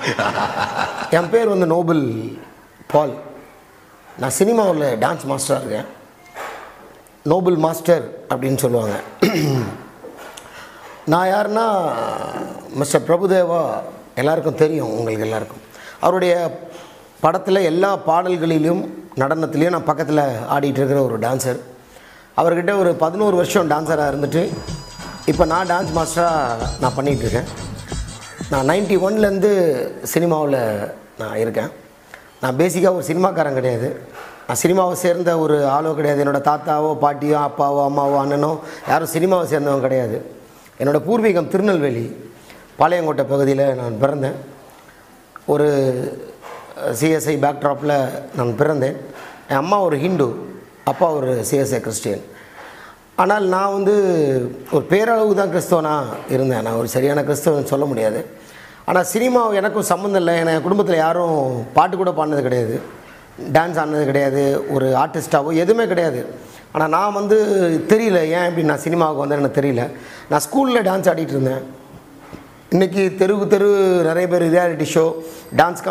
என் பேர் வந்து நோபல் பால் நான் சினிமாவில் டான்ஸ் மாஸ்டராக இருக்கேன் நோபல் மாஸ்டர் அப்படின்னு சொல்லுவாங்க நான் யாருன்னா மிஸ்டர் பிரபுதேவா எல்லாருக்கும் தெரியும் உங்களுக்கு எல்லாருக்கும் அவருடைய படத்தில் எல்லா பாடல்களிலும் நடனத்துலேயும் நான் பக்கத்தில் ஆடிட்டு இருக்கிற ஒரு டான்சர் அவர்கிட்ட ஒரு பதினோரு வருஷம் டான்ஸராக இருந்துட்டு இப்போ நான் டான்ஸ் மாஸ்டராக நான் பண்ணிகிட்ருக்கேன் நான் நைன்ட்டி ஒன்லேருந்து சினிமாவில் நான் இருக்கேன் நான் பேசிக்காக ஒரு சினிமாக்காரன் கிடையாது நான் சினிமாவை சேர்ந்த ஒரு ஆளோ கிடையாது என்னோடய தாத்தாவோ பாட்டியோ அப்பாவோ அம்மாவோ அண்ணனோ யாரும் சினிமாவை சேர்ந்தவங்க கிடையாது என்னோடய பூர்வீகம் திருநெல்வேலி பாளையங்கோட்டை பகுதியில் நான் பிறந்தேன் ஒரு சிஎஸ்ஐ பேக்ட்ராப்பில் நான் பிறந்தேன் என் அம்மா ஒரு ஹிந்து அப்பா ஒரு சிஎஸ்ஐ கிறிஸ்டியன் ஆனால் நான் வந்து ஒரு பேரளவு தான் கிறிஸ்தவனாக இருந்தேன் நான் ஒரு சரியான கிறிஸ்தவன் சொல்ல முடியாது ஆனால் சினிமா எனக்கும் சம்மந்தம் இல்லை என் குடும்பத்தில் யாரும் பாட்டு கூட பாடினது கிடையாது டான்ஸ் ஆடினது கிடையாது ஒரு ஆர்டிஸ்டாவோ எதுவுமே கிடையாது ஆனால் நான் வந்து தெரியல ஏன் இப்படி நான் சினிமாவுக்கு வந்தேன்னு எனக்கு தெரியல நான் ஸ்கூலில் டான்ஸ் ஆடிட்டு இருந்தேன் இன்றைக்கி தெருவுக்கு தெரு நிறைய பேர் ரியாலிட்டி ஷோ டான்ஸ்